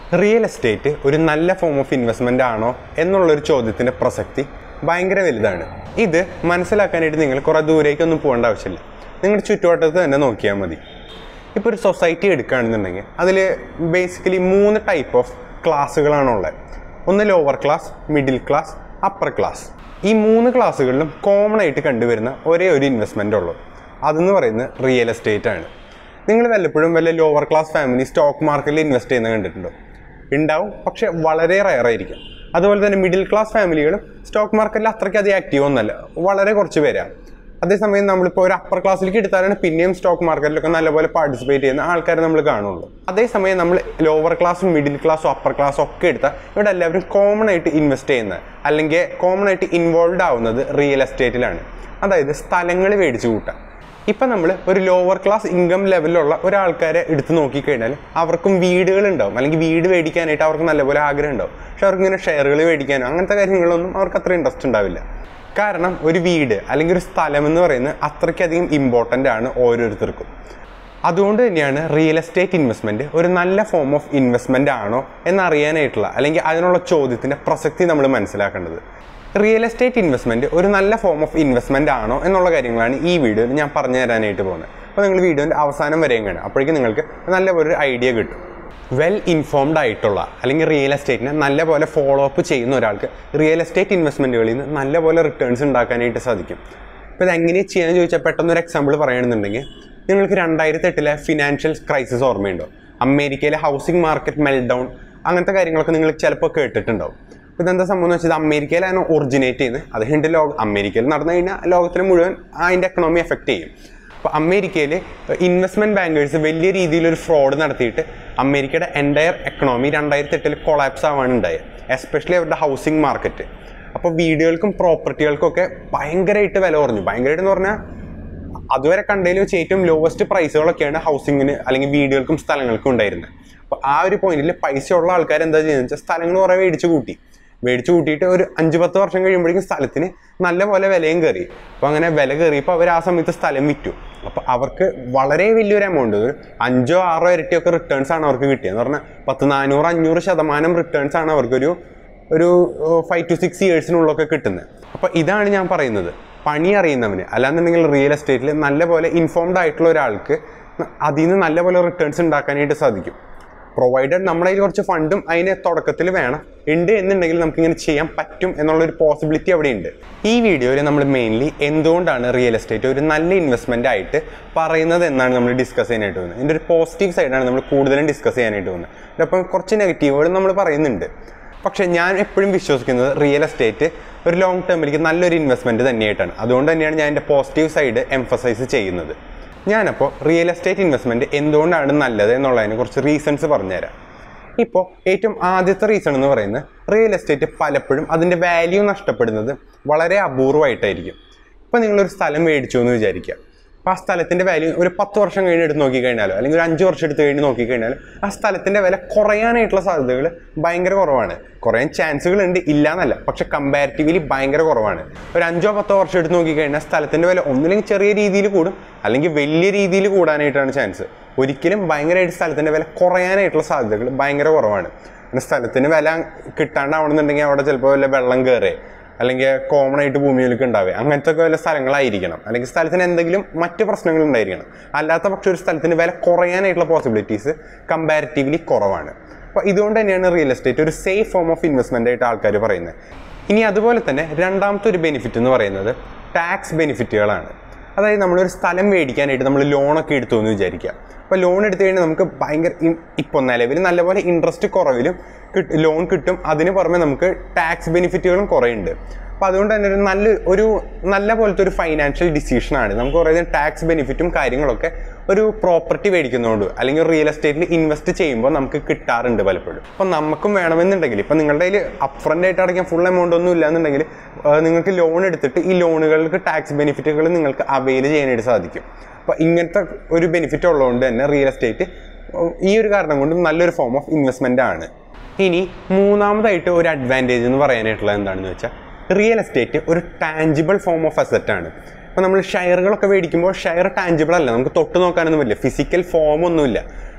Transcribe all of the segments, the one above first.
real estate ഒരു നല്ല form of investment ആണോ എന്നുള്ളൊരു ചോദ്യത്തിൻ്റെ പ്രസക്തി ഭയങ്കര വലുതാണ് ഇത് മനസ്സിലാക്കാനായിട്ട് നിങ്ങൾ കുറേ ദൂരേക്കൊന്നും പോകേണ്ട ആവശ്യമില്ല നിങ്ങളുടെ ചുറ്റുവട്ടത്ത് തന്നെ നോക്കിയാൽ മതി ഇപ്പോൾ ഒരു സൊസൈറ്റി എടുക്കുകയാണെന്നുണ്ടെങ്കിൽ അതിൽ ബേസിക്കലി മൂന്ന് ടൈപ്പ് ഓഫ് ക്ലാസ്സുകളാണുള്ളത് ഒന്ന് lower class middle class upper class ഈ മൂന്ന് ക്ലാസ്സുകളിലും കോമൺ ആയിട്ട് കണ്ടുവരുന്ന ഒരേ ഒരു ഇൻവെസ്റ്റ്മെൻ്റ് ഉള്ളൂ അതെന്ന് പറയുന്നത് റിയൽ എസ്റ്റേറ്റ് ആണ് നിങ്ങൾ വല്ലപ്പോഴും വല്ല ലോവർ ക്ലാസ് ഫാമിലി സ്റ്റോക്ക് മാർക്കറ്റിൽ ഇൻവെസ്റ്റ് ചെയ്യുന്നത് കണ്ടിട്ടുണ്ടോ ഉണ്ടാവും പക്ഷെ വളരെ റയർ ആയിരിക്കും അതുപോലെ തന്നെ മിഡിൽ ക്ലാസ് ഫാമിലികളും സ്റ്റോക്ക് മാർക്കറ്റിൽ അത്രയ്ക്ക് അധികം ആക്റ്റീവ് ഒന്നല്ല വളരെ കുറച്ച് പേരാണ് അതേസമയം നമ്മളിപ്പോൾ ഒരു അപ്പർ ക്ലാസ്സിലേക്ക് എടുത്താലാണ് പിന്നെയും സ്റ്റോക്ക് മാർക്കറ്റിലൊക്കെ നല്ലപോലെ പാർട്ടിസിപ്പേറ്റ് ചെയ്യുന്ന ആൾക്കാരെ നമ്മൾ കാണുള്ളൂ അതേസമയം നമ്മൾ ലോവർ ക്ലാസ്സും മിഡിൽ ക്ലാസ്സും അപ്പർ ക്ലാസ്സും ഒക്കെ എടുത്താൽ ഇവിടെ എല്ലാവരും കോമൺ ആയിട്ട് ഇൻവെസ്റ്റ് ചെയ്യുന്നത് അല്ലെങ്കിൽ കോമൺ ആയിട്ട് ഇൻവോൾവ് ആവുന്നത് റിയൽ എസ്റ്റേറ്റിലാണ് അതായത് സ്ഥലങ്ങൾ മേടിച്ചു കൂട്ടാം ഇപ്പം നമ്മൾ ഒരു ലോവർ ക്ലാസ് ഇൻകം ലെവലിലുള്ള ഒരാൾക്കാരെ എടുത്ത് നോക്കിക്കഴിഞ്ഞാൽ അവർക്കും വീടുകൾ ഉണ്ടാവും അല്ലെങ്കിൽ വീട് മേടിക്കാനായിട്ട് അവർക്ക് നല്ലപോലെ ആഗ്രഹം ഉണ്ടാവും പക്ഷെ അവർക്ക് ഇങ്ങനെ ഷെയറുകൾ മേടിക്കാനോ അങ്ങനത്തെ കാര്യങ്ങളൊന്നും അവർക്ക് അത്ര ഇൻട്രസ്റ്റ് ഉണ്ടാവില്ല കാരണം ഒരു വീട് അല്ലെങ്കിൽ ഒരു സ്ഥലം എന്ന് പറയുന്നത് അത്രയ്ക്കധികം ഇമ്പോർട്ടൻ്റ് ആണ് ഓരോരുത്തർക്കും അതുകൊണ്ട് തന്നെയാണ് റിയൽ എസ്റ്റേറ്റ് ഇൻവെസ്റ്റ്മെൻറ്റ് ഒരു നല്ല ഫോം ഓഫ് ഇൻവെസ്റ്റ്മെൻ്റ് ആണോ എന്നറിയാനായിട്ടുള്ള അല്ലെങ്കിൽ അതിനുള്ള ചോദ്യത്തിൻ്റെ പ്രസക്തി നമ്മൾ മനസ്സിലാക്കേണ്ടത് റിയൽ എസ്റ്റേറ്റ് ഇൻവെസ്റ്റ്മെൻറ്റ് ഒരു നല്ല ഫോം ഓഫ് ഇൻവെസ്റ്റ്മെൻ്റ് ആണോ എന്നുള്ള കാര്യങ്ങളാണ് ഈ വീഡിയോയിൽ ഞാൻ പറഞ്ഞു തരാനായിട്ട് പോകുന്നത് അപ്പോൾ നിങ്ങൾ വീഡിയോൻ്റെ അവസാനം വരെയും കാണും അപ്പോഴേക്കും നിങ്ങൾക്ക് നല്ലപോലെ ഒരു ഐഡിയ കിട്ടും വെൽ ഇൻഫോംഡ് ആയിട്ടുള്ള അല്ലെങ്കിൽ റിയൽ എസ്റ്റേറ്റിനെ നല്ലപോലെ ഫോളോ അപ്പ് ചെയ്യുന്ന ഒരാൾക്ക് റിയൽ എസ്റ്റേറ്റ് ഇൻവെസ്റ്റ്മെൻറ്റുകളിൽ നിന്ന് നല്ലപോലെ റിട്ടേൺസ് ഉണ്ടാക്കാനായിട്ട് സാധിക്കും ഇപ്പോൾ ഇത് എങ്ങനെയാണ് ചെയ്യാന്ന് ചോദിച്ചാൽ പെട്ടെന്ന് ഒരു എക്സാമ്പിൾ പറയുകയാണെന്നുണ്ടെങ്കിൽ നിങ്ങൾക്ക് രണ്ടായിരത്തി എട്ടിലെ ഫിനാൻഷ്യൽ ക്രൈസിസ് ഓർമ്മയുണ്ടോ അമേരിക്കയിലെ ഹൗസിംഗ് മാർക്കറ്റ് മെൽഡൗൺ അങ്ങനത്തെ കാര്യങ്ങളൊക്കെ നിങ്ങൾ ചിലപ്പോൾ കേട്ടിട്ടുണ്ടാവും അപ്പോൾ ഇതെന്താ സംഭവം എന്ന് വെച്ചാൽ അമേരിക്കയിലാണ് ഒറിജിനേറ്റ് ചെയ്യുന്നത് അത് കഴിഞ്ഞിട്ട് ലോക അമേരിക്കയിൽ നടന്നു കഴിഞ്ഞാൽ ലോകത്തിന് മുഴുവൻ അതിൻ്റെ എക്കണോമി എഫക്റ്റ് ചെയ്യും അപ്പോൾ അമേരിക്കയിൽ ഇൻവെസ്റ്റ്മെൻറ്റ് ബാങ്കേഴ്സ് വലിയ രീതിയിലൊരു ഫ്രോഡ് നടത്തിയിട്ട് അമേരിക്കയുടെ എൻറ്റയർ എക്കണോമി രണ്ടായിരത്തി എട്ടിൽ കൊളാപ്സ് ആവാണ് ഉണ്ടായത് എസ്പെഷ്യലി അവരുടെ ഹൗസിംഗ് മാർക്കറ്റ് അപ്പോൾ വീടുകൾക്കും പ്രോപ്പർട്ടികൾക്കും ഒക്കെ ഭയങ്കരമായിട്ട് വില കുറഞ്ഞു ഭയങ്കരമായിട്ട് എന്ന് പറഞ്ഞാൽ അതുവരെ കണ്ടതിൽ വെച്ച് ഏറ്റവും ലോവസ്റ്റ് പ്രൈസുകളൊക്കെയാണ് ഹൗസിങ്ങിന് അല്ലെങ്കിൽ വീടുകൾക്കും സ്ഥലങ്ങൾക്കും ഉണ്ടായിരുന്നത് അപ്പോൾ ആ ഒരു പോയിന്റിൽ പൈസ ഉള്ള ആൾക്കാർ എന്താ ചെയ്യുന്നത് വെച്ചാൽ സ്ഥലങ്ങൾ കുറേ മേടിച്ച് കൂട്ടി മേടിച്ച് കൂട്ടിയിട്ട് ഒരു അഞ്ച് പത്ത് വർഷം കഴിയുമ്പോഴേക്കും സ്ഥലത്തിന് നല്ല പോലെ വിലയും കയറി അപ്പോൾ അങ്ങനെ വില കയറിയപ്പോൾ അവർ ആ സമയത്ത് സ്ഥലം വിറ്റു അപ്പോൾ അവർക്ക് വളരെ വലിയൊരു എമൗണ്ട് ഒരു അഞ്ചോ ആറോ ഇരട്ടിയൊക്കെ റിട്ടേൺസ് ആണ് അവർക്ക് കിട്ടിയത് എന്ന് പറഞ്ഞാൽ പത്ത് നാനൂറ് അഞ്ഞൂറ് ശതമാനം റിട്ടേൺസ് ആണ് അവർക്കൊരു ഒരു ഫൈവ് ടു സിക്സ് ഇയേഴ്സിനുള്ളൊക്കെ കിട്ടുന്നത് അപ്പോൾ ഇതാണ് ഞാൻ പറയുന്നത് പണി അറിയുന്നവന് അല്ലാന്നുണ്ടെങ്കിൽ റിയൽ എസ്റ്റേറ്റിൽ നല്ലപോലെ ഇൻഫോംഡ് ആയിട്ടുള്ള ഒരാൾക്ക് അതിൽ നിന്ന് നല്ലപോലെ റിട്ടേൺസ് ഉണ്ടാക്കാനായിട്ട് സാധിക്കും പ്രൊവൈഡഡ് നമ്മുടെ കയ്യിൽ കുറച്ച് ഫണ്ടും അതിന് തുടക്കത്തിൽ വേണം ഉണ്ട് എന്നുണ്ടെങ്കിൽ നമുക്ക് ഇങ്ങനെ ചെയ്യാൻ പറ്റും എന്നുള്ളൊരു പോസിബിലിറ്റി അവിടെ ഉണ്ട് ഈ വീഡിയോയിൽ നമ്മൾ മെയിൻലി എന്തുകൊണ്ടാണ് റിയൽ എസ്റ്റേറ്റ് ഒരു നല്ല ഇൻവെസ്റ്റ്മെൻ്റ് ആയിട്ട് പറയുന്നത് എന്നാണ് നമ്മൾ ഡിസ്കസ് ചെയ്യാനായിട്ട് പോകുന്നത് ഇതിൻ്റെ ഒരു പോസിറ്റീവ് സൈഡാണ് നമ്മൾ കൂടുതലും ഡിസ്കസ് ചെയ്യാനായിട്ട് പോകുന്നത് അപ്പം കുറച്ച് നെഗറ്റീവുകൾ നമ്മൾ പറയുന്നുണ്ട് പക്ഷേ ഞാൻ എപ്പോഴും വിശ്വസിക്കുന്നത് റിയൽ എസ്റ്റേറ്റ് ഒരു ലോങ് ടേമിലേക്ക് നല്ലൊരു ഇൻവെസ്റ്റ്മെൻറ്റ് തന്നെയായിട്ടാണ് അതുകൊണ്ട് തന്നെയാണ് ഞാൻ എൻ്റെ പോസിറ്റീവ് സൈഡ് എംഫസൈസ് ചെയ്യുന്നത് ഞാനപ്പോൾ റിയൽ എസ്റ്റേറ്റ് ഇൻവെസ്റ്റ്മെൻറ്റ് എന്തുകൊണ്ടാണ് നല്ലത് എന്നുള്ളതിന് കുറച്ച് റീസൺസ് പറഞ്ഞുതരാം ഇപ്പോൾ ഏറ്റവും ആദ്യത്തെ റീസൺ എന്ന് പറയുന്നത് റിയൽ എസ്റ്റേറ്റ് പലപ്പോഴും അതിൻ്റെ വാല്യൂ നഷ്ടപ്പെടുന്നത് വളരെ അപൂർവമായിട്ടായിരിക്കും ഇപ്പോൾ നിങ്ങളൊരു സ്ഥലം മേടിച്ചു എന്ന് വിചാരിക്കുക അപ്പോൾ ആ സ്ഥലത്തിൻ്റെ വാല്യൂ ഒരു പത്ത് വർഷം കഴിഞ്ഞ് എടുത്ത് നോക്കിക്കഴിഞ്ഞാലോ അല്ലെങ്കിൽ ഒരു അഞ്ച് വർഷം എടുത്ത് കഴിഞ്ഞ് നോക്കിക്കഴിഞ്ഞാൽ ആ സ്ഥലത്തിൻ്റെ വില കുറയാനായിട്ടുള്ള സാധ്യതകൾ ഭയങ്കര കുറവാണ് കുറയാൻ ചാൻസുകൾ ഉണ്ട് ഇല്ല എന്നല്ല പക്ഷെ കമ്പാരിറ്റീവ്ലി ഭയങ്കര കുറവാണ് ഒരു അഞ്ചോ പത്തോ വർഷം എടുത്ത് നോക്കിക്കഴിഞ്ഞാൽ സ്ഥലത്തിൻ്റെ വില ഒന്നില്ലെങ്കിൽ ചെറിയ രീതിയിൽ കൂടും അല്ലെങ്കിൽ വലിയ രീതിയിൽ കൂടാനായിട്ടാണ് ചാൻസ് ഒരിക്കലും ഭയങ്കരമായിട്ട് സ്ഥലത്തിൻ്റെ വില കുറയാനായിട്ടുള്ള സാധ്യതകൾ ഭയങ്കര കുറവാണ് പിന്നെ സ്ഥലത്തിന് വില കിട്ടാണ്ടാവണമെന്നുണ്ടെങ്കിൽ അവിടെ ചിലപ്പോൾ വല്ല വെള്ളം കയറേ അല്ലെങ്കിൽ കോമൺ ആയിട്ട് ഭൂമിയിലേക്ക് ഉണ്ടാവുക അങ്ങനത്തെ ഒക്കെ വല്ല സ്ഥലങ്ങളായിരിക്കണം അല്ലെങ്കിൽ സ്ഥലത്തിന് എന്തെങ്കിലും മറ്റ് പ്രശ്നങ്ങൾ ഉണ്ടായിരിക്കണം അല്ലാത്ത പക്ഷെ ഒരു സ്ഥലത്തിന് വില കുറയാനായിട്ടുള്ള പോസിബിലിറ്റീസ് കമ്പാരിറ്റീവ്ലി കുറവാണ് അപ്പോൾ ഇതുകൊണ്ട് തന്നെയാണ് റിയൽ എസ്റ്റേറ്റ് ഒരു സേഫ് ഫോം ഓഫ് ഇൻവെസ്റ്റ്മെൻ്റ് ആയിട്ട് ആൾക്കാർ പറയുന്നത് ഇനി അതുപോലെ തന്നെ രണ്ടാമത്തെ ഒരു ബെനിഫിറ്റ് എന്ന് പറയുന്നത് ടാക്സ് ബെനിഫിറ്റുകളാണ് അതായത് നമ്മളൊരു സ്ഥലം മേടിക്കാനായിട്ട് നമ്മൾ ലോണൊക്കെ എടുത്തു എന്ന് വിചാരിക്കുക അപ്പോൾ ലോൺ എടുത്തു കഴിഞ്ഞാൽ നമുക്ക് ഭയങ്കര ഇപ്പോൾ നിലവിൽ നല്ലപോലെ ഇൻട്രസ്റ്റ് കുറവിലും ലോൺ കിട്ടും അതിന് പുറമെ നമുക്ക് ടാക്സ് ബെനിഫിറ്റുകളും കുറേ ഉണ്ട് അപ്പോൾ അതുകൊണ്ട് തന്നെ ഒരു നല്ല ഒരു നല്ല പോലത്തെ ഒരു ഫൈനാൻഷ്യൽ ഡിസിഷനാണ് നമുക്ക് കുറേ ടാക്സ് ബെനിഫിറ്റും കാര്യങ്ങളൊക്കെ ഒരു പ്രോപ്പർട്ടി മേടിക്കുന്നതുകൊണ്ട് അല്ലെങ്കിൽ റിയൽ എസ്റ്റേറ്റിൽ ഇൻവെസ്റ്റ് ചെയ്യുമ്പോൾ നമുക്ക് കിട്ടാറുണ്ട് പലപ്പോഴും അപ്പോൾ നമുക്കും വേണമെന്നുണ്ടെങ്കിൽ ഇപ്പോൾ നിങ്ങളുടെ കയ്യിൽ അപ്രൻ്റ് ആയിട്ട് അടയ്ക്കാൻ ഫുൾ എമൗണ്ട് ഒന്നും ഇല്ലാന്നുണ്ടെങ്കിൽ നിങ്ങൾക്ക് ലോൺ എടുത്തിട്ട് ഈ ലോണുകൾക്ക് ടാക്സ് ബെനിഫിറ്റുകൾ നിങ്ങൾക്ക് അവെയിൽ ചെയ്യാനായിട്ട് സാധിക്കും അപ്പോൾ ഇങ്ങനത്തെ ഒരു ബെനിഫിറ്റ് ഉള്ളതുകൊണ്ട് തന്നെ റിയൽ എസ്റ്റേറ്റ് ഈ ഒരു കാരണം കൊണ്ട് നല്ലൊരു ഫോം ഓഫ് ഇൻവെസ്റ്റ്മെൻ്റ് ആണ് ഇനി മൂന്നാമതായിട്ട് ഒരു അഡ്വാൻറ്റേജ് എന്ന് പറയാനായിട്ടുള്ളത് എന്താണെന്ന് വെച്ചാൽ റിയൽ എസ്റ്റേറ്റ് ഒരു ടാഞ്ചിബിൾ ഫോം ഓഫ് അസറ്റ് ആണ് അപ്പോൾ നമ്മൾ ഷെയറുകളൊക്കെ മേടിക്കുമ്പോൾ ഷെയർ ടാഞ്ചിബിൾ അല്ല നമുക്ക് തൊട്ട് നോക്കാനൊന്നും പറ്റില്ല ഫിസിക്കൽ ഫോം ഒന്നുമില്ല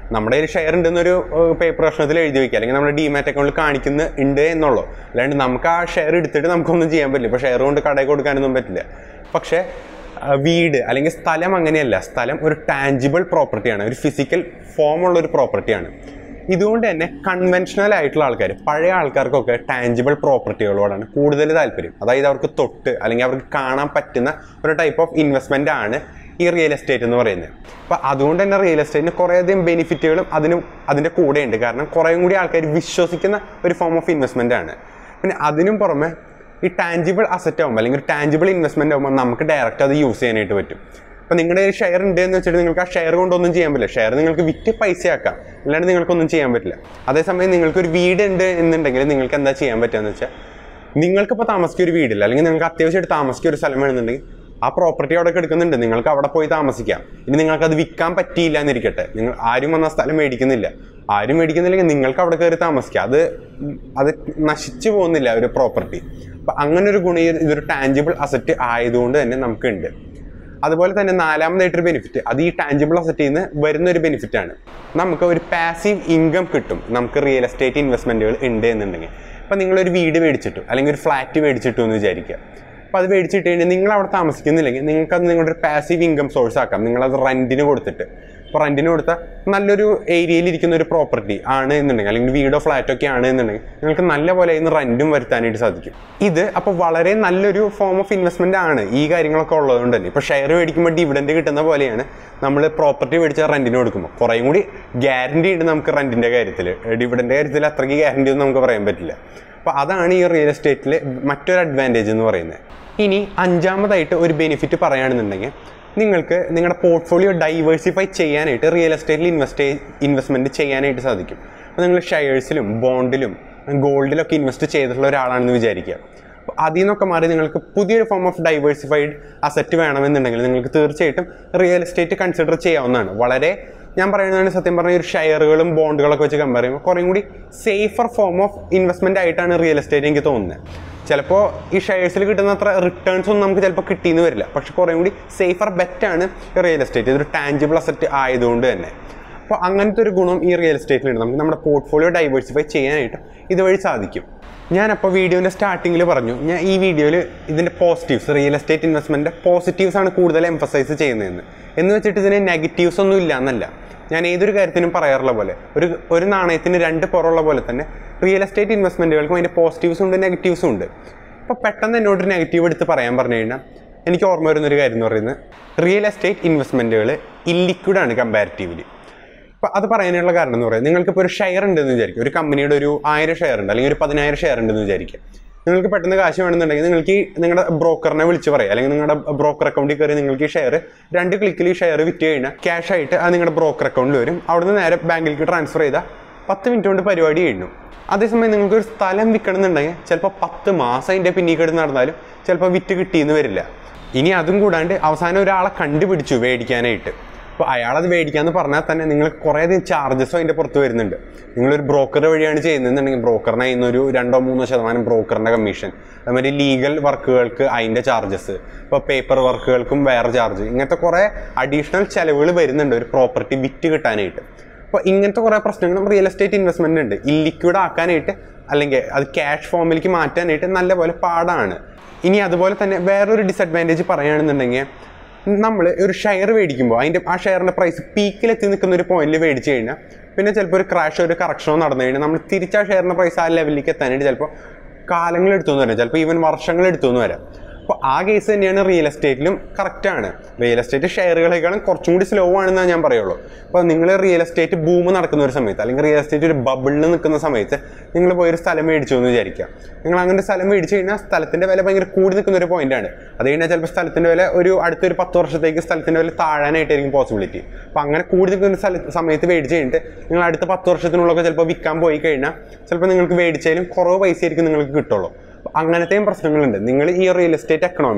നമ്മുടെ കയ്യിൽ ഷെയർ ഉണ്ടെന്നൊരു പേപ്പർ പ്രശ്നത്തിൽ എഴുതി വെക്കുക അല്ലെങ്കിൽ നമ്മുടെ ഡിമാറ്റ് അക്കൗണ്ടിൽ കാണിക്കുന്ന ഉണ്ട് എന്നുള്ളൂ അല്ലാണ്ട് നമുക്ക് ആ ഷെയർ എടുത്തിട്ട് നമുക്കൊന്നും ചെയ്യാൻ പറ്റില്ല ഇപ്പോൾ ഷെയർ കൊണ്ട് കടയിൽ കൊടുക്കാനൊന്നും പറ്റില്ല പക്ഷേ ആ, വീട് അല്ലെങ്കിൽ സ്ഥലം അങ്ങനെയല്ല സ്ഥലം ഒരു ടാഞ്ചിബിൾ പ്രോപ്പർട്ടിയാണ് ഒരു ഫിസിക്കൽ ഫോമുള്ള ഒരു പ്രോപ്പർട്ടിയാണ് ഇതുകൊണ്ട് തന്നെ കൺവെൻഷണൽ ആയിട്ടുള്ള ആൾക്കാർ പഴയ ആൾക്കാർക്കൊക്കെ ടാഞ്ചിബിൾ പ്രോപ്പർട്ടികളോടാണ് കൂടുതൽ താല്പര്യം അതായത് അവർക്ക് തൊട്ട് അല്ലെങ്കിൽ അവർക്ക് കാണാൻ പറ്റുന്ന ഒരു ടൈപ്പ് ഓഫ് ഇൻവെസ്റ്റ്മെൻ്റ് ആണ് ഈ റിയൽ എസ്റ്റേറ്റ് എന്ന് പറയുന്നത് അപ്പോൾ അതുകൊണ്ട് തന്നെ റിയൽ എസ്റ്റേറ്റിന് കുറേയധികം ബെനിഫിറ്റുകളും അതിന് അതിൻ്റെ കൂടെയുണ്ട് കാരണം കുറേയും കൂടി ആൾക്കാർ വിശ്വസിക്കുന്ന ഒരു ഫോം ഓഫ് ഇൻവെസ്റ്റ്മെൻ്റ് ആണ് പിന്നെ അതിനും പുറമെ ഈ ടാഞ്ചിബിൾ അസറ്റ് ആകുമ്പോൾ അല്ലെങ്കിൽ ഒരു ടാഞ്ചിബിൾ ഇൻവെസ്റ്റ്മെൻ്റ് ആകുമ്പോൾ നമുക്ക് ഡയറക്റ്റ് അത് യൂസ് ചെയ്യാനായിട്ട് പറ്റും അപ്പോൾ നിങ്ങളുടെ ഒരു ഷെയർ ഉണ്ട് എന്ന് വെച്ചിട്ട് നിങ്ങൾക്ക് ആ ഷെയർ കൊണ്ടൊന്നും ചെയ്യാൻ പറ്റില്ല ഷെയർ നിങ്ങൾക്ക് വിറ്റ് പൈസയാക്കാം അല്ലാണ്ട് നിങ്ങൾക്കൊന്നും ചെയ്യാൻ പറ്റില്ല അതേസമയം നിങ്ങൾക്ക് ഒരു വീട് ഉണ്ട് എന്നുണ്ടെങ്കിൽ നിങ്ങൾക്ക് എന്താ ചെയ്യാൻ പറ്റുക വെച്ചാൽ നിങ്ങൾക്കിപ്പോൾ താമസിക്കുക ഒരു വീടില്ല അല്ലെങ്കിൽ നിങ്ങൾക്ക് അത്യാവശ്യമായിട്ട് താമസിക്കുക ഒരു സ്ഥലം വേണമെന്നുണ്ടെങ്കിൽ ആ പ്രോപ്പർട്ടി അവിടെ എടുക്കുന്നുണ്ട് നിങ്ങൾക്ക് അവിടെ പോയി താമസിക്കാം ഇനി നിങ്ങൾക്ക് അത് വിൽക്കാൻ പറ്റിയില്ല എന്നിരിക്കട്ടെ നിങ്ങൾ ആരും വന്ന സ്ഥലം മേടിക്കുന്നില്ല ആരും മേടിക്കുന്നില്ലെങ്കിൽ നിങ്ങൾക്ക് അവിടെ കയറി താമസിക്കാം അത് അത് നശിച്ചു പോകുന്നില്ല ഒരു പ്രോപ്പർട്ടി അപ്പം അങ്ങനെ ഒരു ഗുണം ഈ ഇതൊരു ടാഞ്ചിബിൾ അസറ്റ് ആയതുകൊണ്ട് തന്നെ നമുക്കുണ്ട് അതുപോലെ തന്നെ നാലാമതായിട്ടൊരു ബെനിഫിറ്റ് അത് ഈ ടാഞ്ചിബിൾ അസറ്റിൽ നിന്ന് വരുന്ന ഒരു ബെനിഫിറ്റ് ആണ് നമുക്ക് ഒരു പാസീവ് ഇൻകം കിട്ടും നമുക്ക് റിയൽ എസ്റ്റേറ്റ് ഇൻവെസ്റ്റ്മെൻറ്റുകൾ ഉണ്ട് എന്നുണ്ടെങ്കിൽ ഇപ്പം നിങ്ങളൊരു വീട് മേടിച്ചിട്ടു അല്ലെങ്കിൽ ഒരു ഫ്ലാറ്റ് മേടിച്ചിട്ടു എന്ന് വിചാരിക്കുക അപ്പോൾ അത് മേടിച്ചിട്ട് കഴിഞ്ഞാൽ നിങ്ങൾ അവിടെ താമസിക്കുന്നില്ലെങ്കിൽ നിങ്ങൾക്കത് നിങ്ങളുടെ ഒരു പാസീവ് ഇൻകം സോഴ്സ് ആക്കാം നിങ്ങളത് റെൻറ്റിന് കൊടുത്തിട്ട് ഇപ്പോൾ റെൻറ്റിന് കൊടുത്താൽ നല്ലൊരു ഏരിയയിൽ ഇരിക്കുന്ന ഒരു പ്രോപ്പർട്ടി ആണ് എന്നുണ്ടെങ്കിൽ അല്ലെങ്കിൽ വീടോ ഫ്ലാറ്റോ ഒക്കെ ആണ് എന്നുണ്ടെങ്കിൽ നിങ്ങൾക്ക് നല്ല പോലെ ഇന്ന് റെൻറ്റും വരുത്താനായിട്ട് സാധിക്കും ഇത് അപ്പോൾ വളരെ നല്ലൊരു ഫോം ഓഫ് ഇൻവെസ്റ്റ്മെൻ്റ് ആണ് ഈ കാര്യങ്ങളൊക്കെ ഉള്ളതുകൊണ്ട് തന്നെ ഇപ്പോൾ ഷെയർ മേടിക്കുമ്പോൾ ഡിവിഡൻഡ് കിട്ടുന്ന പോലെയാണ് നമ്മൾ പ്രോപ്പർട്ടി മേടിച്ച റെൻറ്റിന് കൊടുക്കുമ്പോൾ കുറേയും കൂടി ഗ്യാരണ്ടി ഉണ്ട് നമുക്ക് റെൻറ്റിൻ്റെ കാര്യത്തിൽ ഡിവിഡൻ്റെ കാര്യത്തിൽ അത്രയ്ക്ക് ഗ്യാരണ്ടി ഒന്നും നമുക്ക് പറയാൻ പറ്റില്ല അപ്പോൾ അതാണ് ഈ റിയൽ എസ്റ്റേറ്റിലെ മറ്റൊരു അഡ്വാൻറ്റേജ് എന്ന് പറയുന്നത് ഇനി അഞ്ചാമതായിട്ട് ഒരു ബെനിഫിറ്റ് പറയുകയാണെന്നുണ്ടെങ്കിൽ നിങ്ങൾക്ക് നിങ്ങളുടെ പോർട്ട്ഫോളിയോ ഡൈവേഴ്സിഫൈ ചെയ്യാനായിട്ട് റിയൽ എസ്റ്റേറ്റിൽ ഇൻവെസ്റ്റ് ഇൻവെസ്റ്റ്മെൻറ്റ് ചെയ്യാനായിട്ട് സാധിക്കും അപ്പോൾ നിങ്ങൾ ഷെയർസിലും ബോണ്ടിലും ഗോൾഡിലൊക്കെ ഇൻവെസ്റ്റ് ചെയ്തിട്ടുള്ള ഒരാളാണെന്ന് വിചാരിക്കുക അപ്പോൾ അതിൽ നിന്നൊക്കെ മാറി നിങ്ങൾക്ക് പുതിയൊരു ഫോം ഓഫ് ഡൈവേഴ്സിഫൈഡ് അസറ്റ് വേണമെന്നുണ്ടെങ്കിൽ നിങ്ങൾക്ക് തീർച്ചയായിട്ടും റിയൽ എസ്റ്റേറ്റ് കൺസിഡർ ചെയ്യാവുന്നതാണ് വളരെ ഞാൻ പറയുന്നതാണ് സത്യം പറഞ്ഞ ഒരു ഷെയറുകളും ബോണ്ടുകളൊക്കെ വെച്ച് കമ്പയർ ചെയ്യുമ്പോൾ കുറേയും കൂടി സേഫർ ഫോം ഓഫ് ഇൻവെസ്റ്റ്മെൻ്റ് ആയിട്ടാണ് റിയൽ എസ്റ്റേറ്റ് എനിക്ക് തോന്നുന്നത് ചിലപ്പോൾ ഈ ഷെയർസിൽ കിട്ടുന്ന അത്ര റിട്ടേൺസ് ഒന്നും നമുക്ക് ചിലപ്പോൾ കിട്ടിയെന്ന് വരില്ല പക്ഷെ കുറേയും കൂടി സേഫർ ബെറ്റാണ് റിയൽ എസ്റ്റേറ്റ് ഇതൊരു ടാഞ്ചിബിൾ അസറ്റ് ആയതുകൊണ്ട് തന്നെ അപ്പോൾ അങ്ങനത്തെ ഒരു ഗുണം ഈ റിയൽ എസ്റ്റേറ്റിലുണ്ട് നമുക്ക് നമ്മുടെ പോർട്ട്ഫോളിയോ ഡൈവേഴ്സിഫൈ ചെയ്യാനായിട്ട് ഇതുവഴി സാധിക്കും ഞാനപ്പോൾ വീഡിയോൻ്റെ സ്റ്റാർട്ടിങ്ങിൽ പറഞ്ഞു ഞാൻ ഈ വീഡിയോയിൽ ഇതിൻ്റെ positives real estate investment positives ആണ് കൂടുതൽ എംഫസൈസ് ചെയ്യുന്നതെന്ന് എന്ന് വെച്ചിട്ട് ഇതിന് നെഗറ്റീവ്സ് ഒന്നും ഇല്ല എന്നല്ല ഞാൻ ഏതൊരു കാര്യത്തിനും പറയാറുള്ള പോലെ ഒരു ഒരു നാണയത്തിന് രണ്ട് പുറമുള്ള പോലെ തന്നെ റിയൽ എസ്റ്റേറ്റ് ഇൻവെസ്റ്റ്മെൻറ്റുകൾക്കും അതിൻ്റെ പോസിറ്റീവ്സും ഉണ്ട് നെഗറ്റീവ്സും ഉണ്ട് അപ്പോൾ പെട്ടെന്ന് എന്നോടൊരു നെഗറ്റീവ് എടുത്ത് പറയാൻ പറഞ്ഞു കഴിഞ്ഞാൽ എനിക്ക് ഓർമ്മ വരുന്നൊരു കാര്യം എന്ന് പറയുന്നത് റിയൽ എസ്റ്റേറ്റ് ഇൻവെസ്റ്റ്മെൻറ്റുകൾ ഇല്ലിക്വിഡാണ് കമ്പാരിറ്റീവ്ലി അപ്പോൾ അത് പറയാനുള്ള കാരണം എന്ന് പറയുന്നത് നിങ്ങൾക്കിപ്പോൾ ഒരു ഷെയർ ഉണ്ടെന്ന് വിചാരിക്കും ഒരു കമ്പനിയുടെ ഒരു ആയിരം ഷെയർ ഉണ്ട് അല്ലെങ്കിൽ ഒരു പതിനായിരം ഷെയർ ഉണ്ടെന്ന് വിചാരിക്കുക നിങ്ങൾക്ക് പെട്ടെന്ന് കാശ് വേണമെന്നുണ്ടെങ്കിൽ നിങ്ങൾക്ക് ഈ നിങ്ങളുടെ ബ്രോക്കറിനെ വിളിച്ച് പറയാം അല്ലെങ്കിൽ നിങ്ങളുടെ ബ്രോക്കർ അക്കൗണ്ടിൽ കയറി നിങ്ങൾക്ക് ഈ ഷെയർ രണ്ട് ക്ലിക്കിൽ ഈ ഷെയർ വിറ്റ് കഴിഞ്ഞാൽ ക്യാഷ് ആയിട്ട് അത് നിങ്ങളുടെ ബ്രോക്കർ അക്കൗണ്ടിൽ വരും അവിടുന്ന് നേരെ ബാങ്കിലേക്ക് ട്രാൻസ്ഫർ ചെയ്താൽ പത്ത് മിനിറ്റ് കൊണ്ട് പരിപാടി കഴിഞ്ഞു അതേസമയം നിങ്ങൾക്ക് ഒരു സ്ഥലം വിൽക്കണമെന്നുണ്ടെങ്കിൽ ചിലപ്പോൾ പത്ത് മാസം അതിൻ്റെ പിന്നീട് കിടന്ന് നടന്നാലും ചിലപ്പോൾ വിറ്റ് കിട്ടിയെന്ന് വരില്ല ഇനി അതും കൂടാണ്ട് അവസാനം ഒരാളെ കണ്ടുപിടിച്ചു മേടിക്കാനായിട്ട് അപ്പോൾ അയാളത് മേടിക്കാന്ന് പറഞ്ഞാൽ തന്നെ നിങ്ങൾക്ക് കുറേയധികം ചാർജസും അതിൻ്റെ പുറത്ത് വരുന്നുണ്ട് നിങ്ങളൊരു ബ്രോക്കർ വഴിയാണ് ചെയ്യുന്നതെന്നുണ്ടെങ്കിൽ ബ്രോക്കറിന് അതിന് ഒരു രണ്ടോ മൂന്നോ ശതമാനം ബ്രോക്കറിൻ്റെ കമ്മീഷൻ അതുമാതിരി ലീഗൽ വർക്കുകൾക്ക് അതിൻ്റെ ചാർജസ് ഇപ്പോൾ പേപ്പർ വർക്കുകൾക്കും വേറെ ചാർജ് ഇങ്ങനത്തെ കുറേ അഡീഷണൽ ചിലവുകൾ വരുന്നുണ്ട് ഒരു പ്രോപ്പർട്ടി വിറ്റ് കിട്ടാനായിട്ട് അപ്പോൾ ഇങ്ങനത്തെ കുറേ പ്രശ്നങ്ങളും റിയൽ എസ്റ്റേറ്റ് ഇൻവെസ്റ്റ്മെൻ്റ് ഉണ്ട് ഇല്ലിക്വിഡ് ആക്കാനായിട്ട് അല്ലെങ്കിൽ അത് ക്യാഷ് ഫോമിലേക്ക് മാറ്റാനായിട്ട് നല്ലപോലെ പാടാണ് ഇനി അതുപോലെ തന്നെ വേറൊരു ഡിസഡ്വാൻറ്റേജ് പറയുകയാണെന്നുണ്ടെങ്കിൽ നമ്മൾ ഒരു ഷെയർ മേടിക്കുമ്പോൾ അതിൻ്റെ ആ ഷെയറിൻ്റെ പ്രൈസ് പീക്കിലെത്തി നിൽക്കുന്ന ഒരു പോയിന്റിൽ മേടിച്ച് കഴിഞ്ഞാൽ പിന്നെ ചിലപ്പോൾ ഒരു ക്രാഷോ ഒരു കറക്ഷനോ നടന്നു കഴിഞ്ഞാൽ നമ്മൾ തിരിച്ച് ആ ഷെയറിൻ്റെ പ്രൈസ് ആ ലെവലിലേക്ക് എത്താനായിട്ട് ചിലപ്പോൾ കാലങ്ങൾ എടുത്തു എന്ന് വരാം ചിലപ്പോൾ ഈവൻ വർഷങ്ങൾ എടുത്തു എന്ന് വരാം അപ്പോൾ ആ കേസ് തന്നെയാണ് റിയൽ എസ്റ്റേറ്റിലും കറക്റ്റാണ് റിയൽ എസ്റ്റേറ്റ് ഷെയറുകളെക്കാളും കുറച്ചും കൂടി സ്ലോ ആണെന്ന് ഞാൻ പറയുള്ളൂ അപ്പോൾ നിങ്ങൾ റിയൽ എസ്റ്റേറ്റ് ബൂം നടക്കുന്ന ഒരു സമയത്ത് അല്ലെങ്കിൽ റിയൽ എസ്റ്റേറ്റ് ഒരു ബബിളിൽ നിൽക്കുന്ന സമയത്ത് നിങ്ങൾ പോയി ഒരു സ്ഥലം മേടിച്ചു എന്ന് വിചാരിക്കുക നിങ്ങൾ അങ്ങനെ ഒരു സ്ഥലം മേടിച്ചു കഴിഞ്ഞാൽ സ്ഥലത്തിൻ്റെ വില ഭയങ്കര കൂടി നിൽക്കുന്ന ഒരു പോയിന്റാണ് അത് കഴിഞ്ഞാൽ ചിലപ്പോൾ സ്ഥലത്തിൻ്റെ വില ഒരു അടുത്തൊരു പത്ത് വർഷത്തേക്ക് സ്ഥലത്തിൻ്റെ വില താഴാനായിട്ടായിരിക്കും പോസിബിലിറ്റി അപ്പോൾ അങ്ങനെ കൂടി നിൽക്കുന്ന സ്ഥല സമയത്ത് മേടിച്ച് കഴിഞ്ഞിട്ട് നിങ്ങൾ അടുത്ത പത്ത് വർഷത്തിനുള്ളൊക്കെ ചിലപ്പോൾ വിൽക്കാൻ പോയി കഴിഞ്ഞാൽ ചിലപ്പോൾ നിങ്ങൾക്ക് മേടിച്ചാലും കുറവ് പൈസ ആയിരിക്കും നിങ്ങൾക്ക് കിട്ടുള്ളൂ അങ്ങനത്തെയും പ്രശ്നങ്ങളുണ്ട് നിങ്ങൾ ഈ റിയൽ എസ്റ്റേറ്റ് എക്കണോമി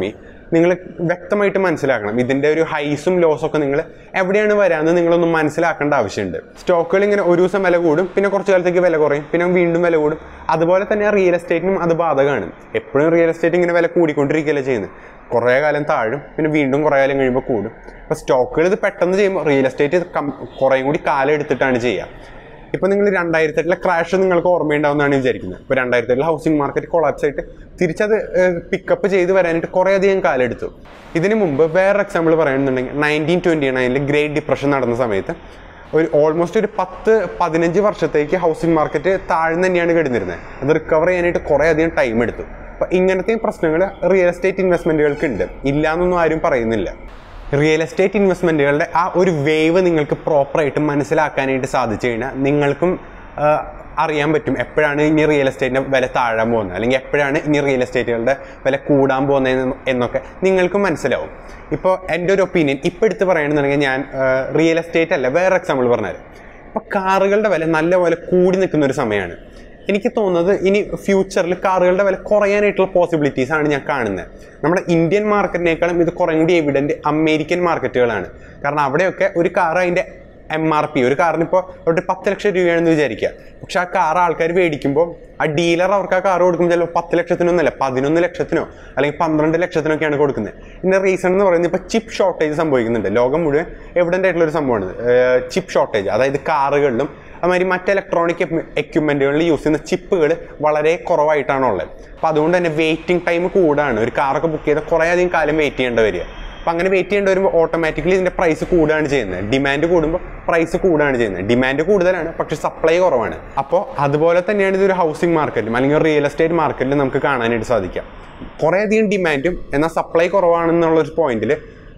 നിങ്ങൾ വ്യക്തമായിട്ട് മനസ്സിലാക്കണം ഇതിൻ്റെ ഒരു ഹൈസും ലോസും ഒക്കെ നിങ്ങൾ എവിടെയാണ് വരാമെന്ന് നിങ്ങളൊന്ന് മനസ്സിലാക്കേണ്ട ആവശ്യമുണ്ട് സ്റ്റോക്കുകൾ ഇങ്ങനെ ഒരു ദിവസം വില കൂടും പിന്നെ കുറച്ച് കാലത്തേക്ക് വില കുറയും പിന്നെ വീണ്ടും വില കൂടും അതുപോലെ തന്നെ റിയൽ എസ്റ്റേറ്റിനും അത് ബാധകമാണ് എപ്പോഴും റിയൽ എസ്റ്റേറ്റ് ഇങ്ങനെ വില കൂടിക്കൊണ്ടിരിക്കുകയല്ലേ ചെയ്യുന്നത് കുറേ കാലം താഴും പിന്നെ വീണ്ടും കുറേ കാലം കഴിയുമ്പോൾ കൂടും അപ്പോൾ സ്റ്റോക്കുകൾ ഇത് പെട്ടെന്ന് ചെയ്യുമ്പോൾ റിയൽ എസ്റ്റേറ്റ് കം കുറേയും കൂടി കാലം എടുത്തിട്ടാണ് ചെയ്യുക ഇപ്പോൾ നിങ്ങൾ രണ്ടായിരത്തി എട്ടിലെ ക്രാഷ് നിങ്ങൾക്ക് ഓർമ്മയുണ്ടാവുമെന്നാണ് വിചാരിക്കുന്നത് ഇപ്പോൾ രണ്ടായിരത്തി എട്ടിലെ ഹൗസിംഗ് മാർക്കറ്റ് കൊളാപ്സ് ആയിട്ട് തിരിച്ചത് പിക്കപ്പ് ചെയ്ത് വരാനായിട്ട് കുറേ അധികം കാലം എടുത്തു ഇതിന് മുമ്പ് വേറെ എക്സാമ്പിൾ പറയുന്നുണ്ടെങ്കിൽ നയൻറ്റീൻ ട്വൻറ്റി നയനിൽ ഗ്രേറ്റ് ഡിപ്രഷൻ നടന്ന സമയത്ത് ഒരു ഓൾമോസ്റ്റ് ഒരു പത്ത് പതിനഞ്ച് വർഷത്തേക്ക് ഹൗസിംഗ് മാർക്കറ്റ് താഴ്ന്നു തന്നെയാണ് കിടന്നിരുന്നത് അത് റിക്കവർ ചെയ്യാനായിട്ട് കുറേ അധികം ടൈം എടുത്തു അപ്പോൾ ഇങ്ങനത്തെ പ്രശ്നങ്ങൾ റിയൽ എസ്റ്റേറ്റ് ഇൻവെസ്റ്റ്മെൻറ്റുകൾക്ക് ഉണ്ട് ഇല്ലയെന്നൊന്നും ആരും പറയുന്നില്ല റിയൽ എസ്റ്റേറ്റ് ഇൻവെസ്റ്റ്മെൻറ്റുകളുടെ ആ ഒരു വേവ് നിങ്ങൾക്ക് പ്രോപ്പറായിട്ട് മനസ്സിലാക്കാനായിട്ട് സാധിച്ചു കഴിഞ്ഞാൽ നിങ്ങൾക്കും ആ, അറിയാൻ പറ്റും എപ്പോഴാണ് ഇനി റിയൽ എസ്റ്റേറ്റിൻ്റെ വില താഴാൻ പോകുന്നത് അല്ലെങ്കിൽ എപ്പോഴാണ് ഇനി റിയൽ എസ്റ്റേറ്റുകളുടെ വില കൂടാൻ പോകുന്നത് എന്നൊക്കെ നിങ്ങൾക്കും മനസ്സിലാവും ഇപ്പോൾ എൻ്റെ ഒരു ഒപ്പീനിയൻ ഇപ്പോൾ എടുത്ത് പറയുകയാണെന്നുണ്ടെങ്കിൽ ഞാൻ റിയൽ എസ്റ്റേറ്റ് അല്ല വേറെ എക്സാമ്പിൾ പറഞ്ഞുതരാം ഇപ്പോൾ കാറുകളുടെ വില നല്ലപോലെ കൂടി നിൽക്കുന്ന ഒരു സമയമാണ് എനിക്ക് തോന്നുന്നത് ഇനി ഫ്യൂച്ചറിൽ കാറുകളുടെ വില കുറയാനായിട്ടുള്ള പോസിബിലിറ്റീസ് ആണ് ഞാൻ കാണുന്നത് നമ്മുടെ ഇന്ത്യൻ മാർക്കറ്റിനേക്കാളും ഇത് കുറേ കൂടി എവിഡൻറ്റ് അമേരിക്കൻ മാർക്കറ്റുകളാണ് കാരണം അവിടെയൊക്കെ ഒരു കാർ അതിൻ്റെ എം ആർ പി ഒരു കാറിന് ഇപ്പോൾ ഒരു പത്ത് ലക്ഷം രൂപയാണെന്ന് വിചാരിക്കുക പക്ഷെ ആ കാർ ആൾക്കാർ മേടിക്കുമ്പോൾ ആ ഡീലർ അവർക്ക് ആ കാർ കൊടുക്കുമ്പോൾ ചിലപ്പോൾ പത്ത് ലക്ഷത്തിനൊന്നല്ല പതിനൊന്ന് ലക്ഷത്തിനോ അല്ലെങ്കിൽ പന്ത്രണ്ട് ലക്ഷത്തിനൊക്കെയാണ് കൊടുക്കുന്നത് ഇതിൻ്റെ റീസൺ എന്ന് പറയുന്നത് ഇപ്പോൾ ചിപ്പ് ഷോർട്ടേജ് സംഭവിക്കുന്നുണ്ട് ലോകം മുഴുവൻ എവിഡൻ്റ് ആയിട്ടുള്ള ഒരു സംഭവമാണ് ചിപ്പ് ഷോർട്ടേജ് അതായത് കാറുകളിലും അതുമാതിരി മറ്റ് ഇലക്ട്രോണിക് എക്യുപ്മെൻറ്റുകളിൽ യൂസ് ചെയ്യുന്ന ചിപ്പുകൾ വളരെ കുറവായിട്ടാണ് ഉള്ളത് അപ്പോൾ അതുകൊണ്ട് തന്നെ വെയിറ്റിംഗ് ടൈം കൂടാണ് ഒരു കാറൊക്കെ ബുക്ക് ചെയ്താൽ കുറേ അധികം കാലം വെയിറ്റ് ചെയ്യേണ്ടി വരിക അപ്പോൾ അങ്ങനെ വെയിറ്റ് ചെയ്യേണ്ടി വരുമ്പോൾ ഓട്ടോമാറ്റിക്കലി ഇതിൻ്റെ പ്രൈസ് കൂടുകയാണ് ചെയ്യുന്നത് ഡിമാൻഡ് കൂടുമ്പോൾ പ്രൈസ് കൂടുകയാണ് ചെയ്യുന്നത് ഡിമാൻഡ് കൂടുതലാണ് പക്ഷേ സപ്ലൈ കുറവാണ് അപ്പോൾ അതുപോലെ തന്നെയാണ് ഇതൊരു ഹൗസിംഗ് മാർക്കറ്റിലും അല്ലെങ്കിൽ റിയൽ എസ്റ്റേറ്റ് മാർക്കറ്റിലും നമുക്ക് കാണാനായിട്ട് സാധിക്കാം കുറേയധികം ഡിമാൻഡും എന്നാൽ സപ്ലൈ കുറവാണെന്നുള്ളൊരു പോയിന്റിൽ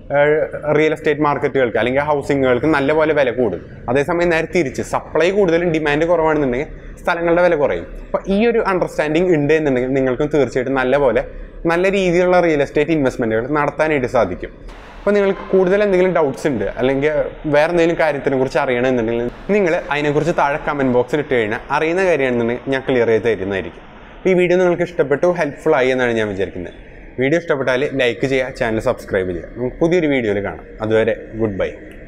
റിയൽ എസ്റ്റേറ്റ് മാർക്കറ്റുകൾക്ക് അല്ലെങ്കിൽ ഹൗസിങ്ങുകൾക്ക് നല്ലപോലെ വില കൂടും അതേസമയം നേരെ തിരിച്ച് സപ്ലൈ കൂടുതലും ഡിമാൻഡ് കുറവാണെന്നുണ്ടെങ്കിൽ സ്ഥലങ്ങളുടെ വില കുറയും അപ്പോൾ ഈ ഒരു അണ്ടർസ്റ്റാൻഡിങ് ഉണ്ട് എന്നുണ്ടെങ്കിൽ നിങ്ങൾക്കും തീർച്ചയായിട്ടും നല്ലപോലെ നല്ല രീതിയിലുള്ള റിയൽ എസ്റ്റേറ്റ് ഇൻവെസ്റ്റ്മെൻറ്റുകൾ നടത്താനായിട്ട് സാധിക്കും അപ്പോൾ നിങ്ങൾക്ക് കൂടുതൽ എന്തെങ്കിലും ഡൗട്ട്സ് ഉണ്ട് അല്ലെങ്കിൽ വേറെ എന്തെങ്കിലും കാര്യത്തിനെ കുറിച്ച് അറിയണമെന്നുണ്ടെങ്കിൽ നിങ്ങൾ അതിനെക്കുറിച്ച് താഴെ കമൻറ്റ് ബോക്സിൽ ഇട്ട് കഴിഞ്ഞാൽ അറിയുന്ന കാര്യമാണെന്നുണ്ടെങ്കിൽ ഞാൻ ക്ലിയർ ചെയ്ത് തരുന്നതായിരിക്കും അപ്പോൾ ഈ വീഡിയോ നിങ്ങൾക്ക് ഇഷ്ടപ്പെട്ടു ഹെൽപ്ഫുൾ ആയി എന്നാണ് ഞാൻ വിചാരിക്കുന്നത് വീഡിയോ ഇഷ്ടപ്പെട്ടാൽ ലൈക്ക് ചെയ്യുക ചാനൽ സബ്സ്ക്രൈബ് ചെയ്യുക നമുക്ക് പുതിയൊരു വീഡിയോയിൽ കാണാം അതുവരെ ഗുഡ് ബൈ